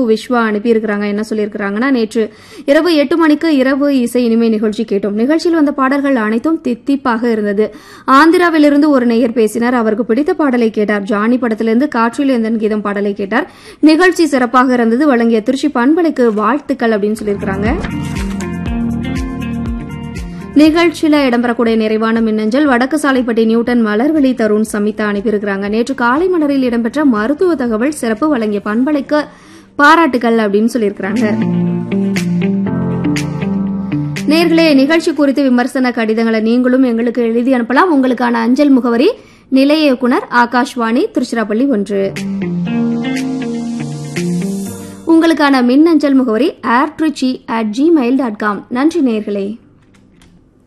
விஸ்வா அனுப்பியிருக்கிறாங்க என்ன சொல்லியிருக்கிறாங்கன்னா நேற்று இரவு எட்டு மணிக்கு இரவு இசை இனிமை நிகழ்ச்சி கேட்டோம் நிகழ்ச்சியில் வந்த பாடல்கள் அனைத்தும் தித்திப்பாக இருந்தது ஆந்திராவிலிருந்து ஒரு நேயர் பேசினார் அவருக்கு பிடித்த பாடலை கேட்டார் ஜானி படத்திலிருந்து காற்றில் எந்தன் கீதம் பாடலை கேட்டார் நிகழ்ச்சி சிறப்பாக இருந்தது வழங்கிய திருச்சி பண்பலைக்கு வாழ்த்துக்கள் அப்படின்னு சொல்லியிருக்கிறாங்க நிகழ்ச்சியில இடம்பெறக்கூடிய நிறைவான மின்னஞ்சல் வடக்கு சாலைப்பட்டி நியூட்டன் மலர்வழி தருண் சமிதா அனுப்பியிருக்கிறாங்க நேற்று காலை மலரில் இடம்பெற்ற மருத்துவ தகவல் சிறப்பு வழங்கிய பண்பலைக்கு பாராட்டுகள் அப்படின்னு சொல்லியிருக்கிறாங்க நேர்களே நிகழ்ச்சி குறித்து விமர்சன கடிதங்களை நீங்களும் எங்களுக்கு எழுதி அனுப்பலாம் உங்களுக்கான அஞ்சல் முகவரி நிலைய இயக்குனர் ஆகாஷ்வாணி திருச்சிராப்பள்ளி ஒன்று உங்களுக்கான மின்னஞ்சல் முகவரி air Trichy at Gmail dot com நன்றி நேர்களே